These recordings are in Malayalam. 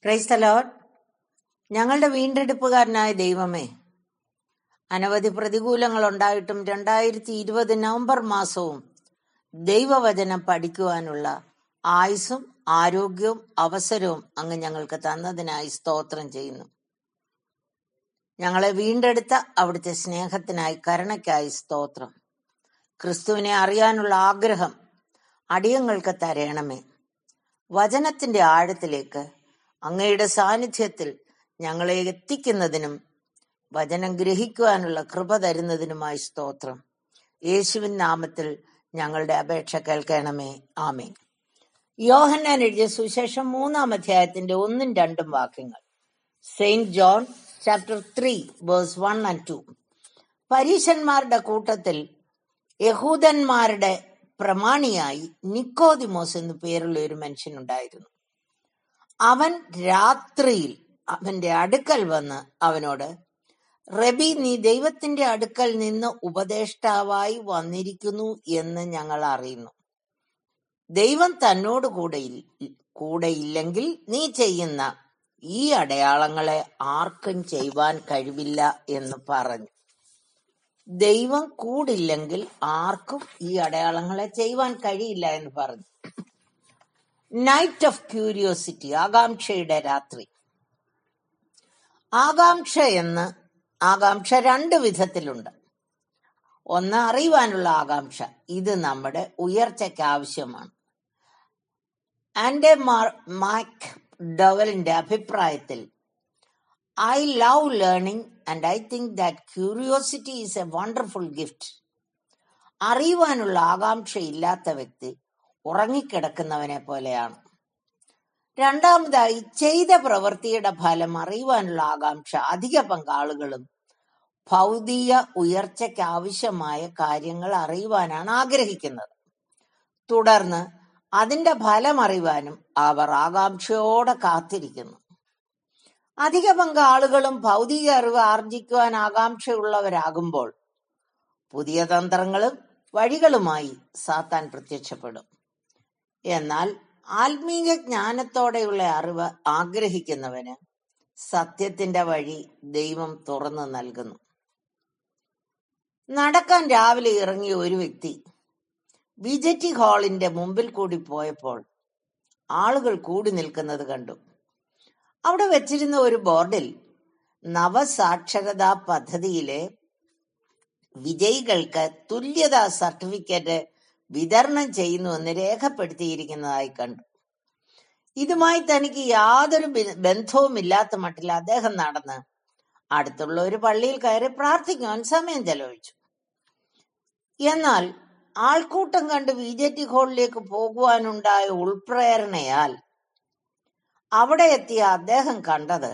പ്രൈസ് ദ ലോർഡ് ഞങ്ങളുടെ വീണ്ടെടുപ്പുകാരനായ ദൈവമേ അനവധി പ്രതികൂലങ്ങൾ ഉണ്ടായിട്ടും രണ്ടായിരത്തി ഇരുപത് നവംബർ മാസവും ദൈവവചനം പഠിക്കുവാനുള്ള ആയുസ്സും ആരോഗ്യവും അവസരവും അങ്ങ് ഞങ്ങൾക്ക് തന്നതിനായി സ്തോത്രം ചെയ്യുന്നു ഞങ്ങളെ വീണ്ടെടുത്ത അവിടുത്തെ സ്നേഹത്തിനായി കരുണയ്ക്കായി സ്തോത്രം ക്രിസ്തുവിനെ അറിയാനുള്ള ആഗ്രഹം അടിയങ്ങൾക്ക് തരയണമേ വചനത്തിന്റെ ആഴത്തിലേക്ക് അങ്ങയുടെ സാന്നിധ്യത്തിൽ ഞങ്ങളെ എത്തിക്കുന്നതിനും വചനം ഗ്രഹിക്കുവാനുള്ള കൃപ തരുന്നതിനുമായി സ്തോത്രം യേശുവിൻ നാമത്തിൽ ഞങ്ങളുടെ അപേക്ഷ കേൾക്കണമേ ആമേൻ യോഹന്നാൻ എഴുതിയ സുശേഷം മൂന്നാം അധ്യായത്തിന്റെ ഒന്നും രണ്ടും വാക്യങ്ങൾ saint John chapter three verse one and two പരീശന്മാരുടെ കൂട്ടത്തിൽ യഹൂദന്മാരുടെ പ്രമാണിയായി നിക്കോദിമോസ് എന്നു പേരുള്ള ഒരു മനുഷ്യനുണ്ടായിരുന്നു അവൻ രാത്രിയിൽ അവന്റെ അടുക്കൽ വന്ന് അവനോട് റബി നീ ദൈവത്തിന്റെ അടുക്കൽ നിന്ന് ഉപദേഷ്ടാവായി വന്നിരിക്കുന്നു എന്ന് ഞങ്ങൾ അറിയുന്നു ദൈവം തന്നോട് കൂടെ ഇൽ- കൂടെ ഇല്ലെങ്കിൽ നീ ചെയ്യുന്ന ഈ അടയാളങ്ങളെ ആർക്കും ചെയ്യുവാൻ കഴിവില്ല എന്ന് പറഞ്ഞു ദൈവം കൂടില്ലെങ്കിൽ ആർക്കും ഈ അടയാളങ്ങളെ ചെയ്യുവാൻ കഴിയില്ല എന്ന് പറഞ്ഞു നൈറ്റ് ഓഫ് ക്യൂരിയോസിറ്റി ആകാംക്ഷയുടെ രാത്രി ആകാംക്ഷ എന്ന് ആകാംക്ഷ രണ്ട് വിധത്തിലുണ്ട് ഒന്ന് അറിയുവാനുള്ള ആകാംക്ഷ ഇത് നമ്മുടെ ഉയർച്ചയ്ക്ക് ആവശ്യമാണ് ആൻഡ് മാക് ഡവലിന്റെ അഭിപ്രായത്തിൽ I love learning and I think that curiosity is a wonderful gift അറിയുവാനുള്ള ആകാംക്ഷ ഇല്ലാത്ത വ്യക്തി ഉറങ്ങിക്കിടക്കുന്നവനെ പോലെയാണ് രണ്ടാമതായി ചെയ്ത പ്രവൃത്തിയുടെ ഫലം അറിയുവാനുള്ള ആകാംക്ഷ അധിക പങ്കാളുകളും ഭൗതിക ഉയർച്ചയ്ക്ക് ആവശ്യമായ കാര്യങ്ങൾ അറിയുവാനാണ് ആഗ്രഹിക്കുന്നത് തുടർന്ന് അതിന്റെ ഫലം അറിയുവാനും അവർ ആകാംക്ഷയോടെ കാത്തിരിക്കുന്നു അധിക പങ്ക് ആളുകളും ഭൗതിക അറിവ് ആർജിക്കുവാൻ ആകാംക്ഷയുള്ളവരാകുമ്പോൾ പുതിയ തന്ത്രങ്ങളും വഴികളുമായി സാത്താൻ പ്രത്യക്ഷപ്പെടും എന്നാൽ ആത്മീയ ജ്ഞാനത്തോടെയുള്ള അറിവ് ആഗ്രഹിക്കുന്നവന് സത്യത്തിന്റെ വഴി ദൈവം തുറന്നു നൽകുന്നു നടക്കാൻ രാവിലെ ഇറങ്ങിയ ഒരു വ്യക്തി വിജറ്റി ഹാളിന്റെ മുമ്പിൽ കൂടി പോയപ്പോൾ ആളുകൾ കൂടി നിൽക്കുന്നത് കണ്ടു അവിടെ വെച്ചിരുന്ന ഒരു ബോർഡിൽ നവസാക്ഷരതാ പദ്ധതിയിലെ വിജയികൾക്ക് തുല്യതാ സർട്ടിഫിക്കറ്റ് വിതരണം ചെയ്യുന്നുവെന്ന് രേഖപ്പെടുത്തിയിരിക്കുന്നതായി കണ്ടു ഇതുമായി തനിക്ക് യാതൊരു ബി- ബന്ധവുമില്ലാത്ത മട്ടിൽ അദ്ദേഹം നടന്ന് അടുത്തുള്ള ഒരു പള്ളിയിൽ കയറി പ്രാർത്ഥിക്കുവാൻ സമയം ചെലവഴിച്ചു എന്നാൽ ആൾക്കൂട്ടം കണ്ട് വി ജെ ടി ഹാളിലേക്ക് പോകുവാനുണ്ടായ ഉൾപ്രേരണയാൽ അവിടെ എത്തിയ അദ്ദേഹം കണ്ടത്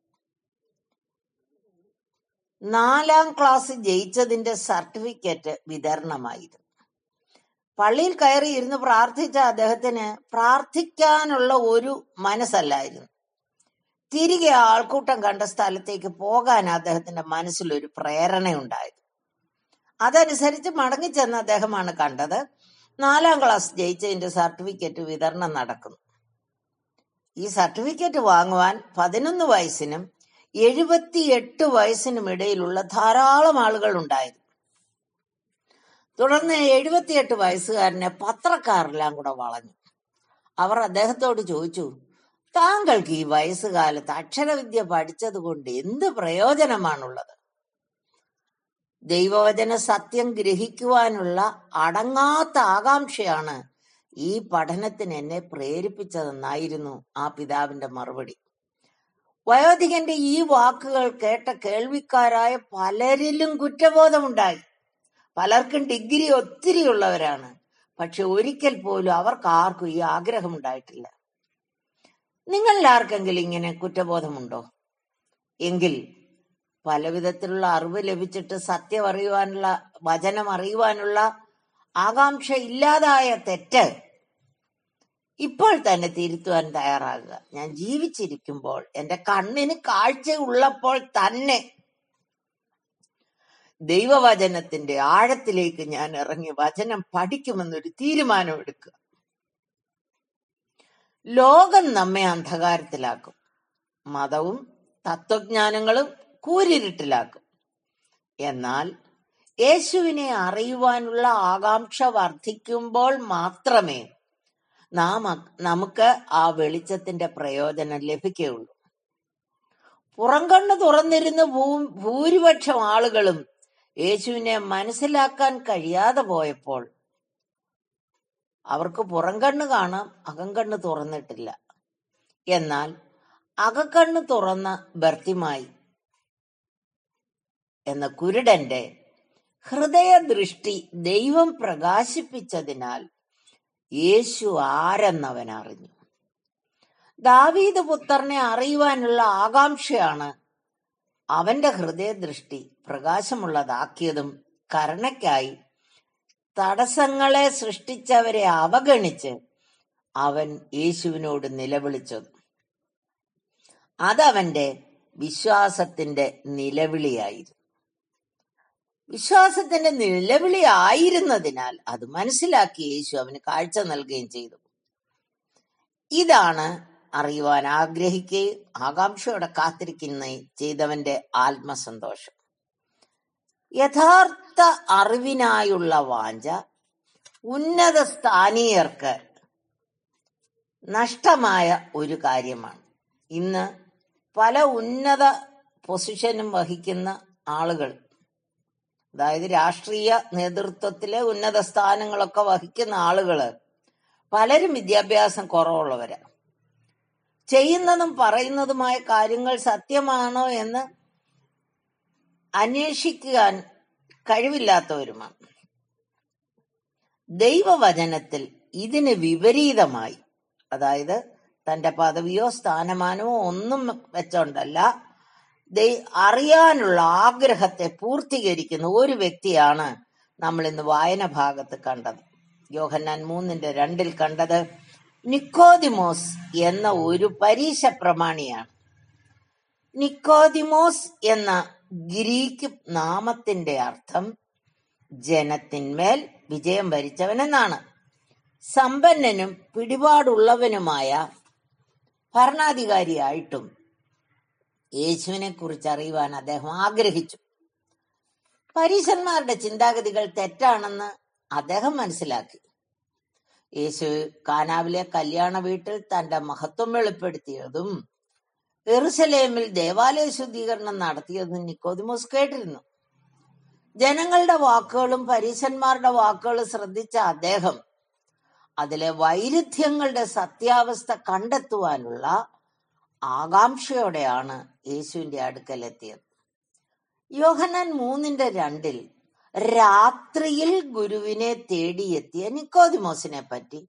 നാലാം ക്ലാസ് ജയിച്ചതിന്റെ സർട്ടിഫിക്കറ്റ് വിതരണമായിരുന്നു പള്ളിയിൽ കയറി ഇരുന്ന് പ്രാർത്ഥിച്ച അദ്ദേഹത്തിന് പ്രാർത്ഥിക്കാനുള്ള ഒരു മനസ്സല്ലായിരുന്നു തിരികെ ആൾക്കൂട്ടം കണ്ട സ്ഥലത്തേക്ക് പോകാൻ അദ്ദേഹത്തിന്റെ മനസ്സിൽ ഒരു പ്രേരണയുണ്ടായിരുന്നു അതനുസരിച്ച് മടങ്ങിച്ചെന്ന അദ്ദേഹമാണ് കണ്ടത് നാലാം ക്ലാസ് ജയിച്ചതിന്റെ സർട്ടിഫിക്കറ്റ് വിതരണം നടക്കുന്നു ഈ സർട്ടിഫിക്കറ്റ് വാങ്ങുവാൻ പതിനൊന്ന് വയസ്സിനും എഴുപത്തിയെട്ട് വയസ്സിനും ഇടയിലുള്ള ധാരാളം ആളുകൾ ഉണ്ടായിരുന്നു തുടർന്ന് എഴുപത്തിയെട്ട് വയസ്സുകാരനെ പത്രക്കാരെല്ലാം കൂടെ വളഞ്ഞു അവർ അദ്ദേഹത്തോട് ചോദിച്ചു താങ്കൾക്ക് ഈ വയസ്സുകാലത്ത് അക്ഷരവിദ്യ പഠിച്ചത് കൊണ്ട് എന്ത് പ്രയോജനമാണുള്ളത് ദൈവവചന സത്യം ഗ്രഹിക്കുവാനുള്ള അടങ്ങാത്ത ആകാംക്ഷയാണ് ഈ പഠനത്തിന് എന്നെ പ്രേരിപ്പിച്ചതെന്നായിരുന്നു ആ പിതാവിന്റെ മറുപടി വയോധികന്റെ ഈ വാക്കുകൾ കേട്ട കേൾവിക്കാരായ പലരിലും കുറ്റബോധമുണ്ടായി പലർക്കും ഡിഗ്രി ഒത്തിരി ഉള്ളവരാണ് പക്ഷെ ഒരിക്കൽ പോലും അവർക്ക് ആർക്കും ഈ ആഗ്രഹം ഉണ്ടായിട്ടില്ല നിങ്ങളിൽ ആർക്കെങ്കിലും ഇങ്ങനെ കുറ്റബോധമുണ്ടോ എങ്കിൽ പല വിധത്തിലുള്ള അറിവ് ലഭിച്ചിട്ട് സത്യം അറിയുവാനുള്ള വചനം അറിയുവാനുള്ള ആകാംക്ഷ ഇല്ലാതായ തെറ്റ് ഇപ്പോൾ തന്നെ തിരുത്തുവാൻ തയ്യാറാകുക ഞാൻ ജീവിച്ചിരിക്കുമ്പോൾ എന്റെ കണ്ണിന് കാഴ്ച ഉള്ളപ്പോൾ തന്നെ ദൈവവചനത്തിന്റെ ആഴത്തിലേക്ക് ഞാൻ ഇറങ്ങി വചനം പഠിക്കുമെന്നൊരു തീരുമാനമെടുക്കുക ലോകം നമ്മെ അന്ധകാരത്തിലാക്കും മതവും തത്വജ്ഞാനങ്ങളും കൂരിരുട്ടിലാക്കും എന്നാൽ യേശുവിനെ അറിയുവാനുള്ള ആകാംക്ഷ വർദ്ധിക്കുമ്പോൾ മാത്രമേ നാം അ- നമുക്ക് ആ വെളിച്ചത്തിന്റെ പ്രയോജനം ലഭിക്കുകയുള്ളൂ പുറംകണ്ണ് തുറന്നിരുന്ന ഭൂ ഭൂരിപക്ഷം ആളുകളും യേശുവിനെ മനസ്സിലാക്കാൻ കഴിയാതെ പോയപ്പോൾ അവർക്ക് പുറംകണ്ണ് കാണാം അകംകണ്ണ് തുറന്നിട്ടില്ല എന്നാൽ അകക്കണ്ണ് തുറന്ന ബർത്തിമായി എന്ന കുരുടന്റെ ഹൃദയദൃഷ്ടി ദൈവം പ്രകാശിപ്പിച്ചതിനാൽ യേശു ആരെന്നവൻ അറിഞ്ഞു ദാവീദ് പുത്രനെ അറിയുവാനുള്ള ആകാംക്ഷയാണ് അവന്റെ ഹൃദയദൃഷ്ടി പ്രകാശമുള്ളതാക്കിയതും കരുണയ്ക്കായി തടസ്സങ്ങളെ സൃഷ്ടിച്ചവരെ അവഗണിച്ച് അവൻ യേശുവിനോട് നിലവിളിച്ചത് അതവന്റെ വിശ്വാസത്തിന്റെ നിലവിളിയായിരുന്നു വിശ്വാസത്തിന്റെ നിലവിളി ആയിരുന്നതിനാൽ അത് മനസ്സിലാക്കി യേശു അവന് കാഴ്ച നൽകുകയും ചെയ്തു ഇതാണ് അറിയുവാൻ ആഗ്രഹിക്കുകയും ആകാംക്ഷയോടെ കാത്തിരിക്കുന്ന ചെയ്തവന്റെ ആത്മസന്തോഷം യഥാർത്ഥ അറിവിനായുള്ള വാഞ്ച ഉന്നത സ്ഥാനീയർക്ക് നഷ്ടമായ ഒരു കാര്യമാണ് ഇന്ന് പല ഉന്നത പൊസിഷനും വഹിക്കുന്ന ആളുകൾ അതായത് രാഷ്ട്രീയ നേതൃത്വത്തിലെ ഉന്നത സ്ഥാനങ്ങളൊക്കെ വഹിക്കുന്ന ആളുകള് പലരും വിദ്യാഭ്യാസം കുറവുള്ളവരാ ചെയ്യുന്നതും പറയുന്നതുമായ കാര്യങ്ങൾ സത്യമാണോ എന്ന് അന്വേഷിക്കാൻ കഴിവില്ലാത്തവരുമാണ് ദൈവവചനത്തിൽ ഇതിന് വിപരീതമായി അതായത് തന്റെ പദവിയോ സ്ഥാനമാനമോ ഒന്നും വെച്ചോണ്ടല്ല ദൈ- അറിയാനുള്ള ആഗ്രഹത്തെ പൂർത്തീകരിക്കുന്ന ഒരു വ്യക്തിയാണ് നമ്മൾ ഇന്ന് വായന ഭാഗത്ത് കണ്ടത് യോഹന്നാൻ മൂന്നിന്റെ രണ്ടിൽ കണ്ടത് നിക്കോദിമോസ് എന്ന ഒരു പരീക്ഷ പ്രമാണിയാണ് നിക്കോദിമോസ് എന്ന ഗ്രീക്ക് നാമത്തിന്റെ അർത്ഥം ജനത്തിന്മേൽ വിജയം വരിച്ചവൻ എന്നാണ് സമ്പന്നനും പിടിപാടുള്ളവനുമായ ഭരണാധികാരിയായിട്ടും യേശുവിനെ കുറിച്ച് അറിയുവാൻ അദ്ദേഹം ആഗ്രഹിച്ചു പരീശന്മാരുടെ ചിന്താഗതികൾ തെറ്റാണെന്ന് അദ്ദേഹം മനസ്സിലാക്കി യേശു കാനാവിലെ കല്യാണ വീട്ടിൽ തന്റെ മഹത്വം വെളിപ്പെടുത്തിയതും എറുസലേമിൽ ദേവാലയ ശുദ്ധീകരണം നടത്തിയതും നിക്കോദിമോസ് കേട്ടിരുന്നു ജനങ്ങളുടെ വാക്കുകളും പരീശന്മാരുടെ വാക്കുകളും ശ്രദ്ധിച്ച അദ്ദേഹം അതിലെ വൈരുദ്ധ്യങ്ങളുടെ സത്യാവസ്ഥ കണ്ടെത്തുവാനുള്ള ആകാംക്ഷയോടെയാണ് യേശുവിന്റെ അടുക്കൽ എത്തിയത് യോഹന്നാൻ മൂന്നിന്റെ രണ്ടിൽ രാത്രിയിൽ ഗുരുവിനെ തേടിയെത്തിയ നിക്കോദിമോസിനെ പറ്റി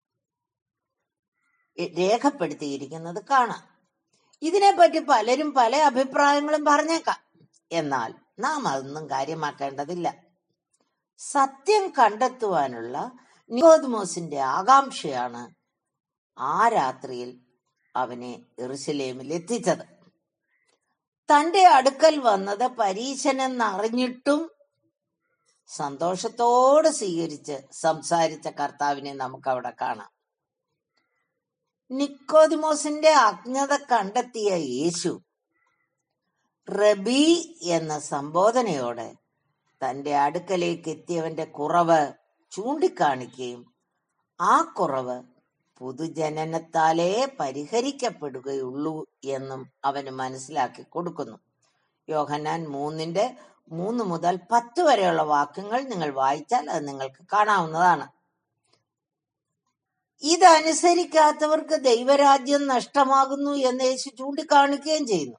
രേഖപ്പെടുത്തിയിരിക്കുന്നത് കാണാം ഇതിനെപ്പറ്റി പലരും പല അഭിപ്രായങ്ങളും പറഞ്ഞേക്കാം എന്നാൽ നാം അതൊന്നും കാര്യമാക്കേണ്ടതില്ല സത്യം കണ്ടെത്തുവാനുള്ള നിക്കോദിമോസിന്റെ ആകാംക്ഷയാണ് ആ രാത്രിയിൽ അവനെ എറുസലേമിൽ എത്തിച്ചത് തന്റെ അടുക്കൽ വന്നത് പരീശനെന്നറിഞ്ഞിട്ടും സന്തോഷത്തോടെ സ്വീകരിച്ച് സംസാരിച്ച കർത്താവിനെ നമുക്ക് അവിടെ കാണാം നിക്കോദിമോസിന്റെ അജ്ഞത കണ്ടെത്തിയ യേശു റബി എന്ന സംബോധനയോടെ തന്റെ അടുക്കലേക്ക് എത്തിയവന്റെ കുറവ് ചൂണ്ടിക്കാണിക്കുകയും ആ കുറവ് പുതുജനനത്താലേ പരിഹരിക്കപ്പെടുകയുള്ളൂ എന്നും അവന് മനസ്സിലാക്കി കൊടുക്കുന്നു യോഹന്നാൻ മൂന്നിന്റെ മൂന്ന് മുതൽ പത്ത് വരെയുള്ള വാക്യങ്ങൾ നിങ്ങൾ വായിച്ചാൽ അത് നിങ്ങൾക്ക് കാണാവുന്നതാണ് ഇതനുസരിക്കാത്തവർക്ക് ദൈവരാജ്യം നഷ്ടമാകുന്നു എന്ന് യേശു ചൂണ്ടിക്കാണിക്കുകയും ചെയ്യുന്നു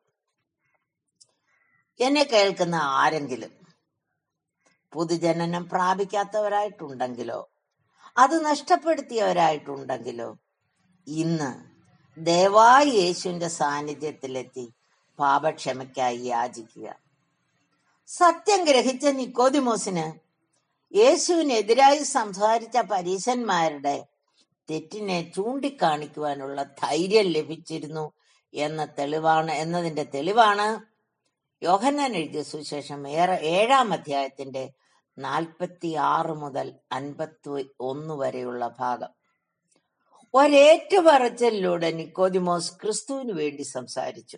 എന്നെ കേൾക്കുന്ന ആരെങ്കിലും പുതുജനനം പ്രാപിക്കാത്തവരായിട്ടുണ്ടെങ്കിലോ അത് നഷ്ടപ്പെടുത്തിയവരായിട്ടുണ്ടെങ്കിലോ ഇന്ന് ദയവായി യേശുവിന്റെ സാന്നിധ്യത്തിലെത്തി പാപക്ഷമയ്ക്കായി യാചിക്കുക സത്യം ഗ്രഹിച്ച നിക്കോദിമോസിന് യേശുവിനെതിരായി സംസാരിച്ച പരീശന്മാരുടെ തെറ്റിനെ ചൂണ്ടിക്കാണിക്കുവാനുള്ള ധൈര്യം ലഭിച്ചിരുന്നു എന്ന തെളിവാണ് എന്നതിന്റെ തെളിവാണ് യോഹന്നാൻ എഴുതിയ സുശേഷം ഏറെ ഏഴാം അധ്യായത്തിന്റെ നാൽപ്പത്തി ആറ് മുതൽ അൻപത്തി ഒന്ന് വരെയുള്ള ഭാഗം ഒരേറ്റുപറച്ചിലൂടെ നിക്കോദിമോസ് ക്രിസ്തുവിന് വേണ്ടി സംസാരിച്ചു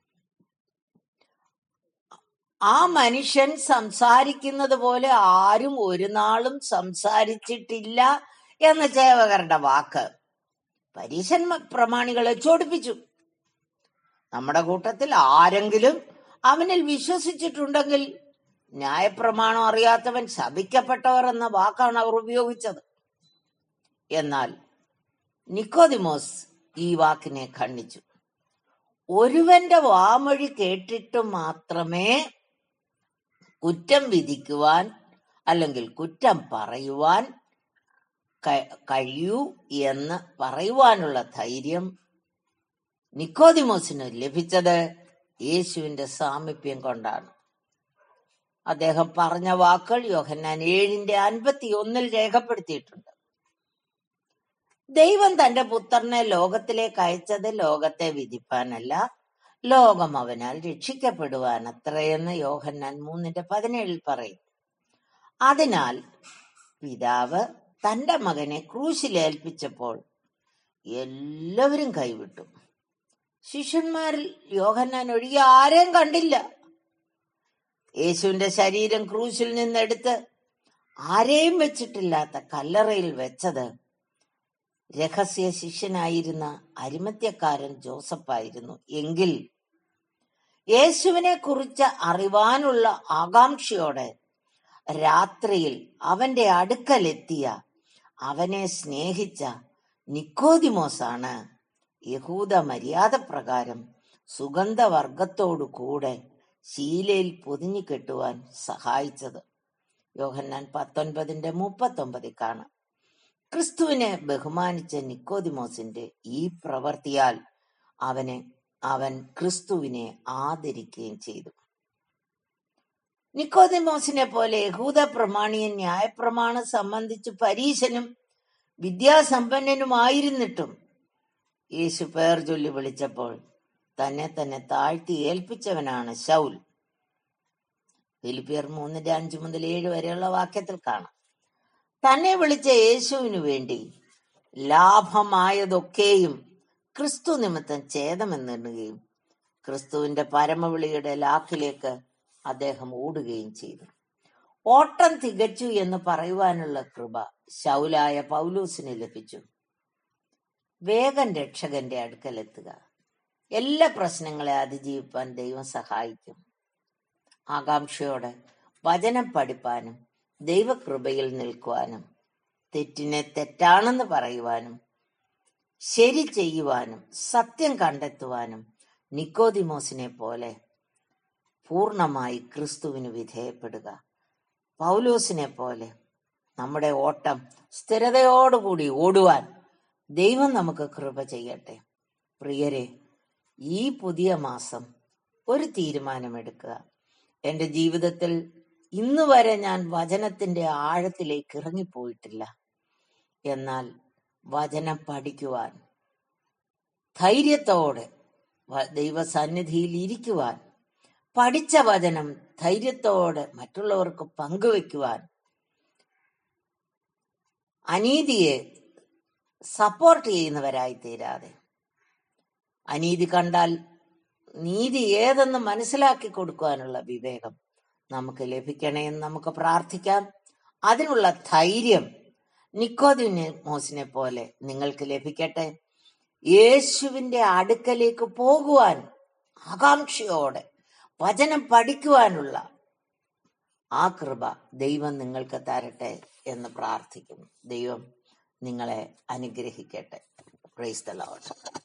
ആ മനുഷ്യൻ സംസാരിക്കുന്നത് പോലെ ആരും ഒരു നാളും സംസാരിച്ചിട്ടില്ല എന്ന ചേവകരുടെ വാക്ക് പരീശൻ പ്രമാണികളെ ചോടിപ്പിച്ചു നമ്മുടെ കൂട്ടത്തിൽ ആരെങ്കിലും അവനിൽ വിശ്വസിച്ചിട്ടുണ്ടെങ്കിൽ ന്യായപ്രമാണം അറിയാത്തവൻ ശപിക്കപ്പെട്ടവർ എന്ന വാക്കാണ് അവർ ഉപയോഗിച്ചത് എന്നാൽ നിക്കോദിമോസ് ഈ വാക്കിനെ ഖണ്ഡിച്ചു ഒരുവന്റെ വാമൊഴി കേട്ടിട്ട് മാത്രമേ കുറ്റം വിധിക്കുവാൻ അല്ലെങ്കിൽ കുറ്റം പറയുവാൻ ക- കഴിയൂ എന്ന് പറയുവാനുള്ള ധൈര്യം നിക്കോദിമോസിന് ലഭിച്ചത് യേശുവിന്റെ സാമീപ്യം കൊണ്ടാണ് അദ്ദേഹം പറഞ്ഞ വാക്കുകൾ യോഹന്നാൻ ഏഴിന്റെ അൻപത്തി ഒന്നിൽ രേഖപ്പെടുത്തിയിട്ടുണ്ട് ദൈവം തന്റെ പുത്രനെ ലോകത്തിലേക്ക് അയച്ചത് ലോകത്തെ വിധിപ്പാനല്ല ലോകം അവനാൽ രക്ഷിക്കപ്പെടുവാൻ അത്രയെന്ന് യോഹന്നാൻ മൂന്നിന്റെ പതിനേഴിൽ പറയും അതിനാൽ പിതാവ് തന്റെ മകനെ ക്രൂശിലേൽപ്പിച്ചപ്പോൾ എല്ലാവരും കൈവിട്ടു ശിഷ്യന്മാരിൽ യോഹന്നാൻ ഒഴികെ ആരെയും കണ്ടില്ല യേശുവിന്റെ ശരീരം ക്രൂശിൽ നിന്നെടുത്ത് ആരെയും വെച്ചിട്ടില്ലാത്ത കല്ലറയിൽ വെച്ചത് രഹസ്യ ശിഷ്യനായിരുന്ന അരിമത്യക്കാരൻ ജോസഫായിരുന്നു എങ്കിൽ യേശുവിനെ കുറിച്ച് അറിവാനുള്ള ആകാംക്ഷയോടെ രാത്രിയിൽ അവന്റെ അടുക്കലെത്തിയ അവനെ സ്നേഹിച്ച നിക്കോദിമോസാണ് യഹൂദ മര്യാദ പ്രകാരം സുഗന്ധവർഗത്തോടു കൂടെ ശീലയിൽ പൊതിഞ്ഞു കെട്ടുവാൻ സഹായിച്ചത് യോഹന്നാൻ പത്തൊൻപതിന്റെ മുപ്പത്തൊമ്പതിൽ കാണാം ക്രിസ്തുവിനെ ബഹുമാനിച്ച നിക്കോദിമോസിന്റെ ഈ പ്രവൃത്തിയാൽ അവനെ അവൻ ക്രിസ്തുവിനെ ആദരിക്കുകയും ചെയ്തു നിക്കോദിമോസിനെ പോലെ യഹൂദ പ്രമാണിയൻ ന്യായപ്രമാണം സംബന്ധിച്ച് പരീശനും വിദ്യാസമ്പന്നനുമായിരുന്നിട്ടും യേശു പേർ ചൊല്ലി വിളിച്ചപ്പോൾ തന്നെ തന്നെ താഴ്ത്തി ഏൽപ്പിച്ചവനാണ് ശൗൽ ഫിലിപ്പിയർ മൂന്നിന്റെ അഞ്ചു മുതൽ ഏഴ് വരെയുള്ള വാക്യത്തിൽ കാണാം തന്നെ വിളിച്ച യേശുവിനു വേണ്ടി ലാഭമായതൊക്കെയും ക്രിസ്തു നിമിത്തം ഛേദമെന്നിടുകയും ക്രിസ്തുവിന്റെ പരമവിളിയുടെ ലാക്കിലേക്ക് അദ്ദേഹം ഓടുകയും ചെയ്തു ഓട്ടം തികച്ചു എന്ന് പറയുവാനുള്ള കൃപ ശൗലായ പൗലൂസിന് ലഭിച്ചു വേഗം രക്ഷകന്റെ അടുക്കലെത്തുക എല്ലാ പ്രശ്നങ്ങളെ അതിജീവിപ്പാൻ ദൈവം സഹായിക്കും ആകാംക്ഷയോടെ വചനം പഠിപ്പാനും ദൈവകൃപയിൽ നിൽക്കുവാനും തെറ്റിനെ തെറ്റാണെന്ന് പറയുവാനും ശരി ചെയ്യുവാനും സത്യം കണ്ടെത്തുവാനും നിക്കോദിമോസിനെ പോലെ പൂർണ്ണമായി ക്രിസ്തുവിന് വിധേയപ്പെടുക പൗലോസിനെ പോലെ നമ്മുടെ ഓട്ടം സ്ഥിരതയോടുകൂടി ഓടുവാൻ ദൈവം നമുക്ക് കൃപ ചെയ്യട്ടെ പ്രിയരെ ഈ പുതിയ മാസം ഒരു തീരുമാനമെടുക്കുക എന്റെ ജീവിതത്തിൽ ഇന്ന് വരെ ഞാൻ വചനത്തിന്റെ ആഴത്തിലേക്ക് ഇറങ്ങിപ്പോയിട്ടില്ല എന്നാൽ വചനം പഠിക്കുവാൻ ധൈര്യത്തോടെ വ- ദൈവസന്നിധിയിൽ ഇരിക്കുവാൻ പഠിച്ച വചനം ധൈര്യത്തോടെ മറ്റുള്ളവർക്ക് പങ്കുവെക്കുവാൻ അനീതിയെ സപ്പോർട്ട് ചെയ്യുന്നവരായി തീരാതെ അനീതി കണ്ടാൽ നീതി ഏതെന്ന് മനസ്സിലാക്കി കൊടുക്കുവാനുള്ള വിവേകം നമുക്ക് ലഭിക്കണേ എന്ന് നമുക്ക് പ്രാർത്ഥിക്കാം അതിനുള്ള ധൈര്യം നിക്കോദിമോസിനെ പോലെ നിങ്ങൾക്ക് ലഭിക്കട്ടെ യേശുവിന്റെ അടുക്കലേക്ക് പോകുവാൻ ആകാംക്ഷയോടെ വചനം പഠിക്കുവാനുള്ള ആ കൃപ ദൈവം നിങ്ങൾക്ക് തരട്ടെ എന്ന് പ്രാർത്ഥിക്കുന്നു ദൈവം നിങ്ങളെ അനുഗ്രഹിക്കട്ടെ പ്രൈസ് ദ ലോർഡ്